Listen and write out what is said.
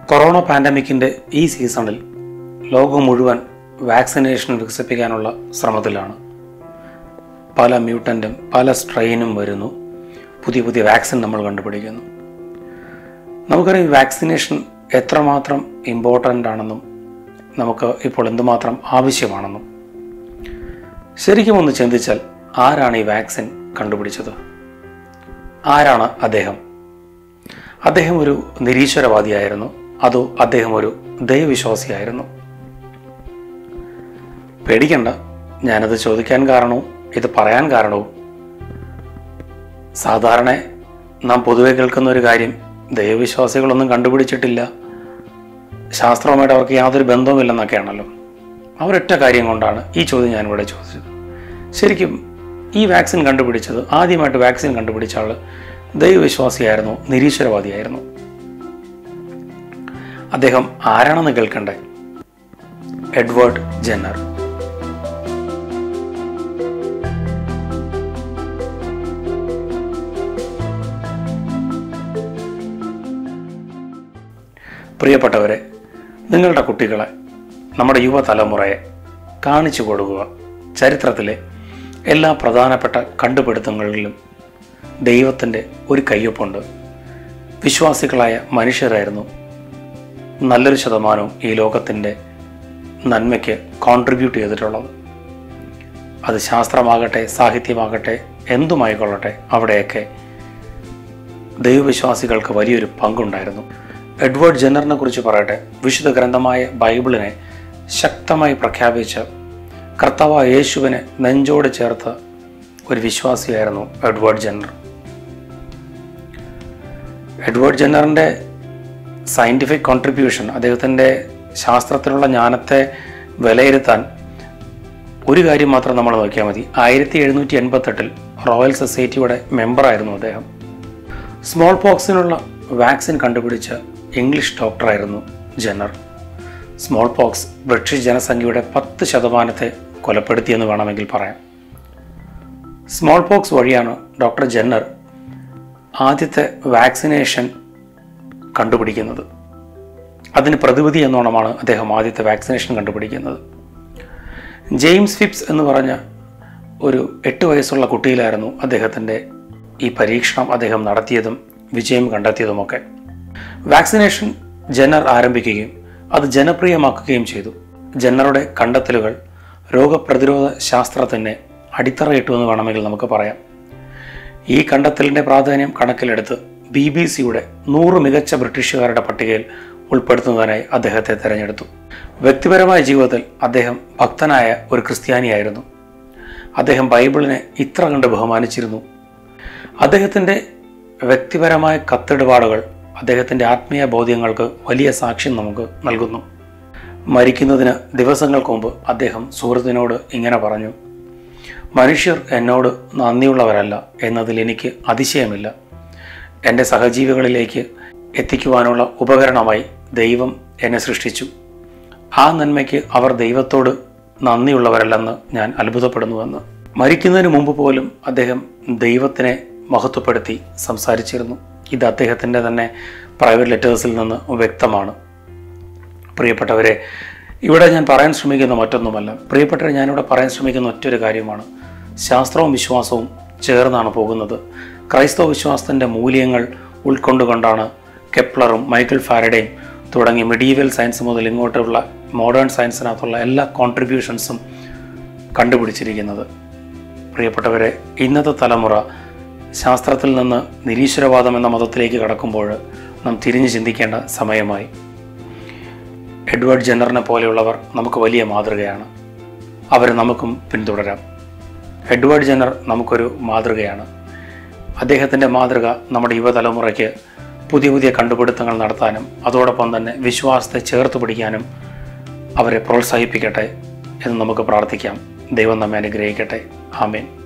corona പാൻഡമിക്കിൻ്റെ ഈ സീസണിൽ ലോകം മുഴുവൻ വാക്സിനേഷൻ വികസിപ്പിക്കാനുള്ള ശ്രമത്തിലാണ് പല മ്യൂട്ടൻറ്റും പല സ്ട്രെയിനും വരുന്നു പുതിയ പുതിയ വാക്സിൻ നമ്മൾ കണ്ടുപിടിക്കുന്നു നമുക്കറിയാം ഈ വാക്സിനേഷൻ എത്രമാത്രം ഇമ്പോർട്ടൻ്റ് ആണെന്നും നമുക്ക് ഇപ്പോൾ എന്തുമാത്രം ആവശ്യമാണെന്നും ശരിക്കും ഒന്ന് ചിന്തിച്ചാൽ ആരാണ് ഈ വാക്സിൻ കണ്ടുപിടിച്ചത് ആരാണ് അദ്ദേഹം അദ്ദേഹം ഒരു നിരീശ്വരവാദിയായിരുന്നു അതോ അദ്ദേഹം ഒരു ദൈവവിശ്വാസിയായിരുന്നു പേടിക്കണ്ട ഞാനത് ചോദിക്കാൻ കാരണവും ഇത് പറയാൻ കാരണവും സാധാരണ നാം പൊതുവെ കേൾക്കുന്ന ഒരു കാര്യം ദൈവവിശ്വാസികളൊന്നും കണ്ടുപിടിച്ചിട്ടില്ല ശാസ്ത്രവുമായിട്ട് അവർക്ക് യാതൊരു ബന്ധവുമില്ലെന്നൊക്കെയാണല്ലോ അവരൊറ്റ കാര്യം കൊണ്ടാണ് ഈ ചോദ്യം ഞാനിവിടെ ചോദിച്ചത് ശരിക്കും ഈ വാക്സിൻ കണ്ടുപിടിച്ചത് ആദ്യമായിട്ട് വാക്സിൻ കണ്ടുപിടിച്ച ആൾ ദൈവവിശ്വാസിയായിരുന്നു നിരീശ്വരവാദിയായിരുന്നു അദ്ദേഹം ആരാണെന്ന് കേൾക്കണ്ടേ എഡ്വേർഡ് ജെന്നർ പ്രിയപ്പെട്ടവരെ നിങ്ങളുടെ കുട്ടികളെ നമ്മുടെ യുവതലമുറയെ കാണിച്ചു കൊടുക്കുക ചരിത്രത്തിലെ എല്ലാ പ്രധാനപ്പെട്ട കണ്ടുപിടുത്തങ്ങളിലും ദൈവത്തിൻ്റെ ഒരു കയ്യൊപ്പുണ്ട് വിശ്വാസികളായ മനുഷ്യരായിരുന്നു നല്ലൊരു ശതമാനവും ഈ ലോകത്തിൻ്റെ നന്മയ്ക്ക് കോൺട്രിബ്യൂട്ട് ചെയ്തിട്ടുള്ളത് അത് ശാസ്ത്രമാകട്ടെ സാഹിത്യമാകട്ടെ എന്തുമായിക്കൊള്ളട്ടെ അവിടെയൊക്കെ ദൈവവിശ്വാസികൾക്ക് വലിയൊരു പങ്കുണ്ടായിരുന്നു എഡ്വേർഡ് ജെന്നറിനെ കുറിച്ച് പറയട്ടെ വിശുദ്ധ ഗ്രന്ഥമായ ബൈബിളിനെ ശക്തമായി പ്രഖ്യാപിച്ച കർത്താവായ യേശുവിനെ നെഞ്ചോട് ചേർത്ത ഒരു വിശ്വാസിയായിരുന്നു എഡ്വേർഡ് ജെന്നർ എഡ്വേർഡ് ജെന്നറിൻ്റെ സയൻറ്റിഫിക് കോൺട്രിബ്യൂഷൻ അദ്ദേഹത്തിൻ്റെ ശാസ്ത്രത്തിലുള്ള ജ്ഞാനത്തെ വിലയിരുത്താൻ ഒരു കാര്യം മാത്രം നമ്മൾ നോക്കിയാൽ മതി ആയിരത്തി എഴുന്നൂറ്റി എൺപത്തെട്ടിൽ റോയൽ സൊസൈറ്റിയുടെ മെമ്പറായിരുന്നു അദ്ദേഹം സ്മോൾ പോക്സിനുള്ള വാക്സിൻ കണ്ടുപിടിച്ച ഇംഗ്ലീഷ് ഡോക്ടറായിരുന്നു ജെന്നർ സ്മോൾ പോക്സ് ബ്രിട്ടീഷ് ജനസംഖ്യയുടെ പത്ത് ശതമാനത്തെ കൊലപ്പെടുത്തിയെന്ന് വേണമെങ്കിൽ പറയാം സ്മോൾ പോക്സ് വഴിയാണ് ഡോക്ടർ ജെന്നർ ആദ്യത്തെ വാക്സിനേഷൻ കണ്ടുപിടിക്കുന്നത് അതിന് പ്രതിവിധി എന്നോണമാണ് അദ്ദേഹം ആദ്യത്തെ വാക്സിനേഷൻ കണ്ടുപിടിക്കുന്നത് ജെയിംസ് ഫിപ്സ് എന്ന് പറഞ്ഞ ഒരു എട്ട് വയസ്സുള്ള കുട്ടിയിലായിരുന്നു അദ്ദേഹത്തിൻ്റെ ഈ പരീക്ഷണം അദ്ദേഹം നടത്തിയതും വിജയം കണ്ടെത്തിയതുമൊക്കെ വാക്സിനേഷൻ ജെന്നർ ആരംഭിക്കുകയും അത് ജനപ്രിയമാക്കുകയും ചെയ്തു ജെന്നറുടെ കണ്ടെത്തലുകൾ രോഗപ്രതിരോധ ശാസ്ത്രത്തിന് അടിത്തറയിട്ടു എന്ന് വേണമെങ്കിൽ നമുക്ക് പറയാം ഈ കണ്ടെത്തലിൻ്റെ പ്രാധാന്യം കണക്കിലെടുത്ത് ബി ബി സിയുടെ നൂറ് മികച്ച ബ്രിട്ടീഷുകാരുടെ പട്ടികയിൽ ഉൾപ്പെടുത്തുന്നതിനായി അദ്ദേഹത്തെ തിരഞ്ഞെടുത്തു വ്യക്തിപരമായ ജീവിതത്തിൽ അദ്ദേഹം ഭക്തനായ ഒരു ക്രിസ്ത്യാനിയായിരുന്നു അദ്ദേഹം ബൈബിളിനെ ഇത്ര കണ്ട് ബഹുമാനിച്ചിരുന്നു അദ്ദേഹത്തിൻ്റെ വ്യക്തിപരമായ കത്തിടപാടുകൾ അദ്ദേഹത്തിൻ്റെ ആത്മീയ ബോധ്യങ്ങൾക്ക് വലിയ സാക്ഷ്യം നമുക്ക് നൽകുന്നു മരിക്കുന്നതിന് ദിവസങ്ങൾക്ക് മുമ്പ് അദ്ദേഹം സുഹൃത്തിനോട് ഇങ്ങനെ പറഞ്ഞു മനുഷ്യർ എന്നോട് നന്ദിയുള്ളവരല്ല എന്നതിൽ എനിക്ക് അതിശയമില്ല എൻ്റെ സഹജീവികളിലേക്ക് എത്തിക്കുവാനുള്ള ഉപകരണമായി ദൈവം എന്നെ സൃഷ്ടിച്ചു ആ നന്മയ്ക്ക് അവർ ദൈവത്തോട് നന്ദിയുള്ളവരല്ലെന്ന് ഞാൻ അത്ഭുതപ്പെടുന്നുവെന്ന് മരിക്കുന്നതിന് മുമ്പ് പോലും അദ്ദേഹം ദൈവത്തിനെ മഹത്വപ്പെടുത്തി സംസാരിച്ചിരുന്നു ഇത് അദ്ദേഹത്തിൻ്റെ തന്നെ പ്രൈവറ്റ് ലെറ്റേഴ്സിൽ നിന്ന് വ്യക്തമാണ് പ്രിയപ്പെട്ടവരെ ഇവിടെ ഞാൻ പറയാൻ ശ്രമിക്കുന്ന മറ്റൊന്നുമല്ല പ്രിയപ്പെട്ടവരെ ഞാനിവിടെ പറയാൻ ശ്രമിക്കുന്ന ഒറ്റൊരു കാര്യമാണ് ശാസ്ത്രവും വിശ്വാസവും ചേർന്നാണ് പോകുന്നത് ക്രൈസ്തവ വിശ്വാസത്തിൻ്റെ മൂല്യങ്ങൾ ഉൾക്കൊണ്ടുകൊണ്ടാണ് കെപ്ലറും മൈക്കിൾ ഫാരഡേയും തുടങ്ങി മെഡീവൽ സയൻസ് മുതൽ ഇങ്ങോട്ടുള്ള മോഡേൺ സയൻസിനകത്തുള്ള എല്ലാ കോൺട്രിബ്യൂഷൻസും കണ്ടുപിടിച്ചിരിക്കുന്നത് പ്രിയപ്പെട്ടവരെ ഇന്നത്തെ തലമുറ ശാസ്ത്രത്തിൽ നിന്ന് നിരീശ്വരവാദം എന്ന മതത്തിലേക്ക് കടക്കുമ്പോൾ നാം തിരിഞ്ഞു ചിന്തിക്കേണ്ട സമയമായി എഡ്വേർഡ് ജെന്നറിനെ പോലെയുള്ളവർ നമുക്ക് വലിയ മാതൃകയാണ് അവരെ നമുക്കും പിന്തുടരാം എഡ്വേർഡ് ജെന്നർ നമുക്കൊരു മാതൃകയാണ് അദ്ദേഹത്തിൻ്റെ മാതൃക നമ്മുടെ യുവതലമുറയ്ക്ക് പുതിയ പുതിയ കണ്ടുപിടുത്തങ്ങൾ നടത്താനും അതോടൊപ്പം തന്നെ വിശ്വാസത്തെ ചേർത്ത് പിടിക്കാനും അവരെ പ്രോത്സാഹിപ്പിക്കട്ടെ എന്ന് നമുക്ക് പ്രാർത്ഥിക്കാം ദൈവം നമ്മെ അനുഗ്രഹിക്കട്ടെ ആമേൻ